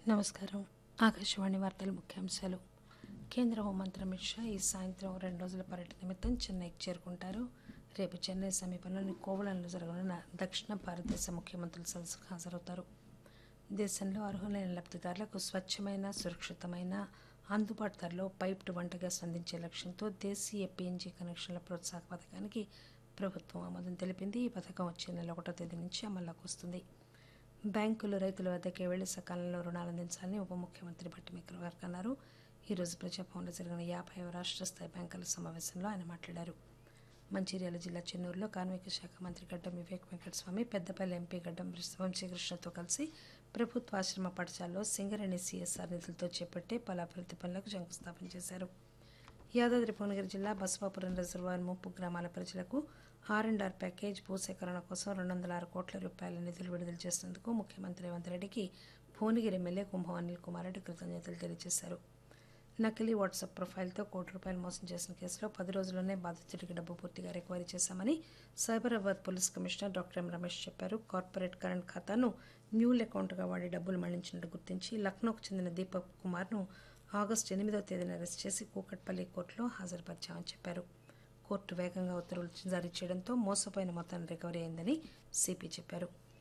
నమస్కారం ఆకాశవాణి వార్తల ముఖ్యాంశాలు కేంద్ర హోంమంత్రి అమిత్ షా ఈ సాయంత్రం రెండు రోజుల పర్యటన నిమిత్తం చెన్నైకి చేరుకుంటారు రేపు చెన్నై సమీపంలోని కోవళంలో జరగనున్న దక్షిణ భారతదేశ ముఖ్యమంత్రుల సదస్సుకు హాజరవుతారు దేశంలో అర్హులైన లబ్ధిదారులకు స్వచ్ఛమైన సురక్షితమైన అందుబాటు ధరలో పైప్డ్ వంట గ్యాస్ అందించే లక్ష్యంతో దేశీయ పీఎన్జీ కనెక్షన్ల ప్రోత్సాహక పథకానికి ప్రభుత్వం ఆమోదం తెలిపింది ఈ పథకం వచ్చే నెల ఒకటో తేదీ నుంచి అమల్లోకి వస్తుంది బ్యాంకులు రైతుల వద్దకే వెళ్లి సకాలంలో రుణాలు అందించాలని ఉప ముఖ్యమంత్రి భట్టి విక్రమార్క అన్నారు ఈరోజు ప్రజాభవన్లో జరిగిన యాభైవ రాష్ట్ర స్థాయి బ్యాంకుల సమావేశంలో ఆయన మాట్లాడారు మంచిర్యాల జిల్లా చెన్నూరులో కార్మిక శాఖ మంత్రి గడ్డం వివేక్ వెంకటస్వామి పెద్దపల్లి ఎంపీ గడ్డం వంశీకృష్ణతో కలిసి ప్రభుత్వ ఆశ్రమ పాఠశాలలో సింగరేణి సిఎస్ఆర్ నిధులతో చేపట్టే పలు అభివృద్ధి పనులకు శంకుస్థాపన చేశారు యాదాద్రి భువనగిరి జిల్లా బసవాపురం రిజర్వాయర్ ముప్పు గ్రామాల ప్రజలకు ఆర్ అండ్ ఆర్ ప్యాకేజ్ భూసేకరణ కోసం రెండు వందల ఆరు కోట్ల రూపాయల నిధులు విడుదల చేసినందుకు ముఖ్యమంత్రి రేవంత్ రెడ్డికి భువనగిరి ఎమ్మెల్యే కుంభం అనిల్ కుమార్ రెడ్డి కృతజ్ఞతలు తెలియజేశారు నకిలీ వాట్సాప్ ప్రొఫైల్తో కోటి రూపాయలు మోసం చేసిన కేసులో పది రోజుల్లోనే బాధితుడికి డబ్బు పూర్తిగా రికవరీ చేశామని Cyberabad police commissioner doctor M Ramesh చెప్పారు కార్పొరేట్ కరెంట్ ఖాతాను మ్యూల్ అకౌంట్గా వాడి డబ్బులు మళ్లించినట్టు గుర్తించి లక్నోకు చెందిన దీపక్ కుమార్ను ఆగస్టు ఎనిమిదో తేదీన అరెస్ట్ చేసి కూకట్పల్లి కోర్టులో హాజరుపరిచామని చెప్పారు కోర్టు వేగంగా ఉత్తర్వులు జారీ చేయడంతో మోసపోయిన మొత్తాన్ని రికవరీ అయిందని సిపి చెప్పారు